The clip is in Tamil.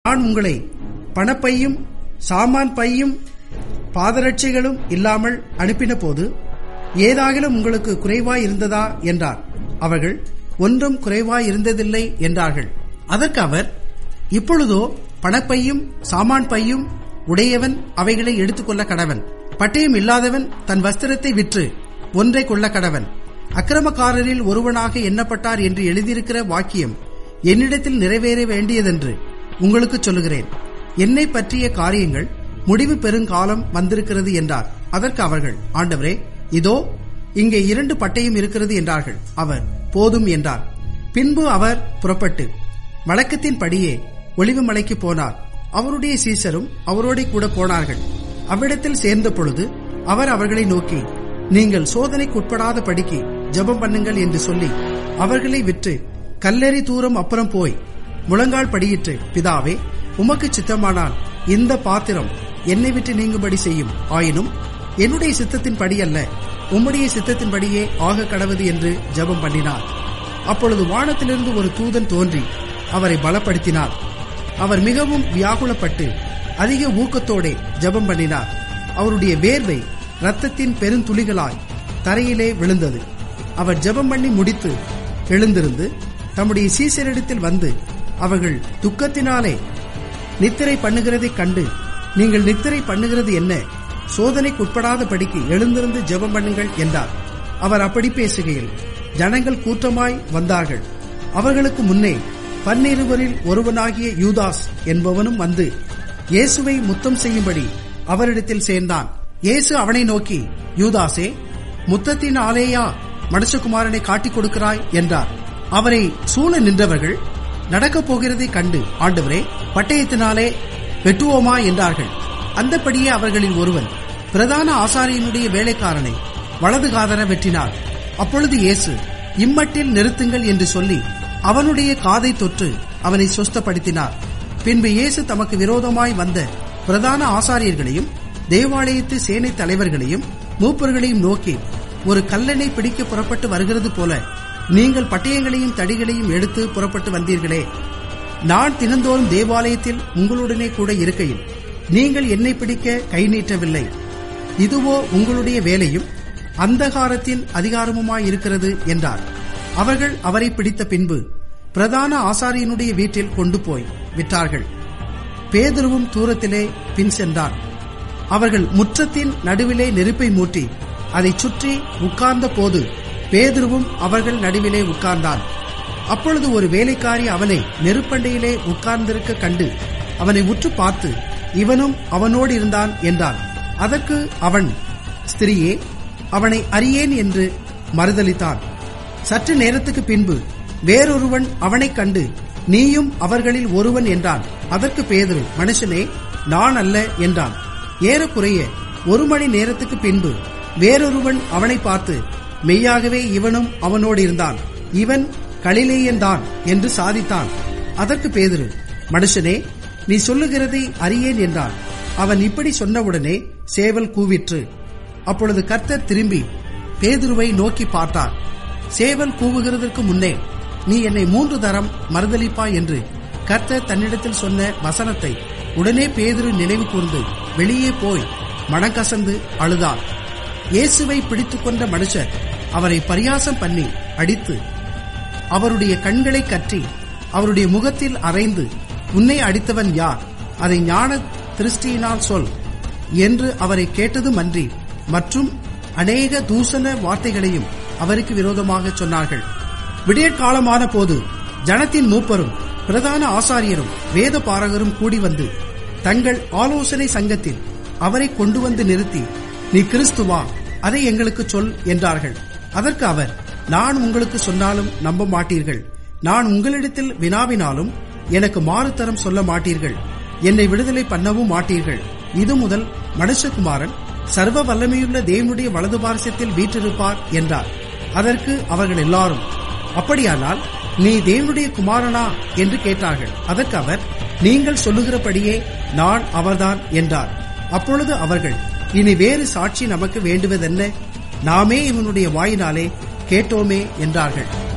நான் உங்களை பணப்பையும் சாமான் பையும் பாதரட்சைகளும் இல்லாமல் அனுப்பின போது ஏதாகிலும் உங்களுக்கு குறைவாய் இருந்ததா என்றார் அவர்கள் ஒன்றும் குறைவாய் இருந்ததில்லை என்றார்கள் அதற்கு அவர் இப்பொழுதோ பணப்பையும் சாமான் பையும் உடையவன் அவைகளை எடுத்துக்கொள்ள கடவன் பட்டயம் இல்லாதவன் தன் வஸ்திரத்தை விற்று ஒன்றை கொள்ள கடவன் அக்கிரமக்காரரில் ஒருவனாக எண்ணப்பட்டார் என்று எழுதியிருக்கிற வாக்கியம் என்னிடத்தில் நிறைவேற வேண்டியதென்று உங்களுக்கு சொல்லுகிறேன் என்னை பற்றிய காரியங்கள் முடிவு பெருங்காலம் வந்திருக்கிறது என்றார் அதற்கு அவர்கள் ஆண்டவரே இதோ இங்கே இரண்டு பட்டயம் இருக்கிறது என்றார்கள் அவர் போதும் என்றார் பின்பு அவர் புறப்பட்டு வழக்கத்தின்படியே ஒளிவு மலைக்கு போனார் அவருடைய சீசரும் அவரோட கூட போனார்கள் அவ்விடத்தில் சேர்ந்த பொழுது அவர் அவர்களை நோக்கி நீங்கள் சோதனைக்கு உட்படாத படிக்கு ஜெபம் பண்ணுங்கள் என்று சொல்லி அவர்களை விற்று கல்லெறி தூரம் அப்புறம் போய் முழங்கால் படியிட்டு பிதாவே உமக்கு சித்தமானால் இந்த பாத்திரம் என்னை விட்டு நீங்கும்படி செய்யும் ஆயினும் என்னுடைய சித்தத்தின் படி அல்ல உம்முடைய சித்தத்தின்படியே ஆக கடவது என்று ஜெபம் பண்ணினார் அப்பொழுது வானத்திலிருந்து ஒரு தூதன் தோன்றி அவரை பலப்படுத்தினார் அவர் மிகவும் வியாகுலப்பட்டு அதிக ஊக்கத்தோடே ஜெபம் பண்ணினார் அவருடைய வேர்வை ரத்தத்தின் பெருந்துளிகளாய் தரையிலே விழுந்தது அவர் ஜெபம் பண்ணி முடித்து எழுந்திருந்து தம்முடைய சீசரிடத்தில் வந்து அவர்கள் துக்கத்தினாலே நித்திரை பண்ணுகிறதைக் கண்டு நீங்கள் நித்திரை பண்ணுகிறது என்ன சோதனைக்கு உட்படாத படிக்கு எழுந்திருந்து ஜெபம் பண்ணுங்கள் என்றார் அவர் அப்படி பேசுகையில் ஜனங்கள் கூட்டமாய் வந்தார்கள் அவர்களுக்கு முன்னே பன்னிருவரில் ஒருவனாகிய யூதாஸ் என்பவனும் வந்து இயேசுவை முத்தம் செய்யும்படி அவரிடத்தில் சேர்ந்தான் இயேசு அவனை நோக்கி யூதாசே முத்தத்தின் ஆலேயா மனுஷகுமாரனை காட்டிக் கொடுக்கிறாய் என்றார் அவரை சூழ நின்றவர்கள் நடக்கப் போகிறதைக் கண்டு ஆண்டவரே பட்டயத்தினாலே வெட்டுவோமா என்றார்கள் அந்தபடியே அவர்களில் ஒருவன் பிரதான ஆசாரியனுடைய வேலைக்காரனை வலது காதர வெட்டினார் அப்பொழுது இயேசு இம்மட்டில் நிறுத்துங்கள் என்று சொல்லி அவனுடைய காதை தொற்று அவனை சொஸ்தப்படுத்தினார் பின்பு இயேசு தமக்கு விரோதமாய் வந்த பிரதான ஆசாரியர்களையும் தேவாலயத்து சேனை தலைவர்களையும் மூப்பர்களையும் நோக்கி ஒரு கல்லனை பிடிக்க புறப்பட்டு வருகிறது போல நீங்கள் பட்டயங்களையும் தடிகளையும் எடுத்து புறப்பட்டு வந்தீர்களே நான் தினந்தோறும் தேவாலயத்தில் உங்களுடனே கூட இருக்கையில் நீங்கள் என்னை பிடிக்க கை நீட்டவில்லை இதுவோ உங்களுடைய வேலையும் அந்தகாரத்தின் அதிகாரமுமாயிருக்கிறது என்றார் அவர்கள் அவரை பிடித்த பின்பு பிரதான ஆசாரியனுடைய வீட்டில் கொண்டு போய் விட்டார்கள் பேதுருவும் தூரத்திலே பின் சென்றான் அவர்கள் முற்றத்தின் நடுவிலே நெருப்பை மூட்டி அதைச் சுற்றி உட்கார்ந்த போது பேதுருவும் அவர்கள் நடுவிலே உட்கார்ந்தான் அப்பொழுது ஒரு வேலைக்காரி அவனை நெருப்பண்டையிலே உட்கார்ந்திருக்க கண்டு அவனை உற்று பார்த்து இவனும் அவனோடு இருந்தான் என்றான் அதற்கு அவன் ஸ்திரியே அவனை அறியேன் என்று மறுதளித்தான் சற்று நேரத்துக்கு பின்பு வேறொருவன் அவனைக் கண்டு நீயும் அவர்களில் ஒருவன் என்றான் அதற்கு பேதுரு மனுஷனே நான் அல்ல என்றான் ஏறக்குறைய ஒரு மணி நேரத்துக்கு பின்பு வேறொருவன் அவனை பார்த்து மெய்யாகவே இவனும் அவனோடு இருந்தான் இவன் கலிலேயன்தான் என்று சாதித்தான் அதற்கு பேதுரு மனுஷனே நீ சொல்லுகிறதை அறியேன் என்றான் அவன் இப்படி சொன்னவுடனே சேவல் கூவிற்று அப்பொழுது கர்த்தர் திரும்பி பேதுருவை நோக்கி பார்த்தார் சேவல் கூவுகிறதற்கு முன்னே நீ என்னை மூன்று தரம் மறுதளிப்பாய் என்று கர்த்தர் தன்னிடத்தில் சொன்ன வசனத்தை உடனே பேதுரு நினைவு கூர்ந்து வெளியே போய் மனக்கசந்து அழுதான் இயேசுவை பிடித்துக் கொண்ட மனுஷர் அவரை பரியாசம் பண்ணி அடித்து அவருடைய கண்களை கற்றி அவருடைய முகத்தில் அரைந்து உன்னை அடித்தவன் யார் அதை ஞான திருஷ்டியினால் சொல் என்று அவரை கேட்டதும் அன்றி மற்றும் அநேக தூசண வார்த்தைகளையும் அவருக்கு விரோதமாக சொன்னார்கள் விடியற்காலமான போது ஜனத்தின் மூப்பரும் பிரதான ஆசாரியரும் வேத பாரகரும் கூடி வந்து தங்கள் ஆலோசனை சங்கத்தில் அவரை கொண்டு வந்து நிறுத்தி நீ கிறிஸ்துவா அதை எங்களுக்கு சொல் என்றார்கள் அதற்கு அவர் நான் உங்களுக்கு சொன்னாலும் நம்ப மாட்டீர்கள் நான் உங்களிடத்தில் வினாவினாலும் எனக்கு மாறுத்தரம் சொல்ல மாட்டீர்கள் என்னை விடுதலை பண்ணவும் மாட்டீர்கள் இது முதல் மனுஷகுமாரன் சர்வ வல்லமையுள்ள தேவனுடைய வலது பாரசத்தில் வீற்றிருப்பார் என்றார் அதற்கு அவர்கள் எல்லாரும் அப்படியானால் நீ தேவனுடைய குமாரனா என்று கேட்டார்கள் அதற்கு அவர் நீங்கள் சொல்லுகிறபடியே நான் அவர்தான் என்றார் அப்பொழுது அவர்கள் இனி வேறு சாட்சி நமக்கு வேண்டுவதென்ன நாமே இவனுடைய வாயினாலே கேட்டோமே என்றார்கள்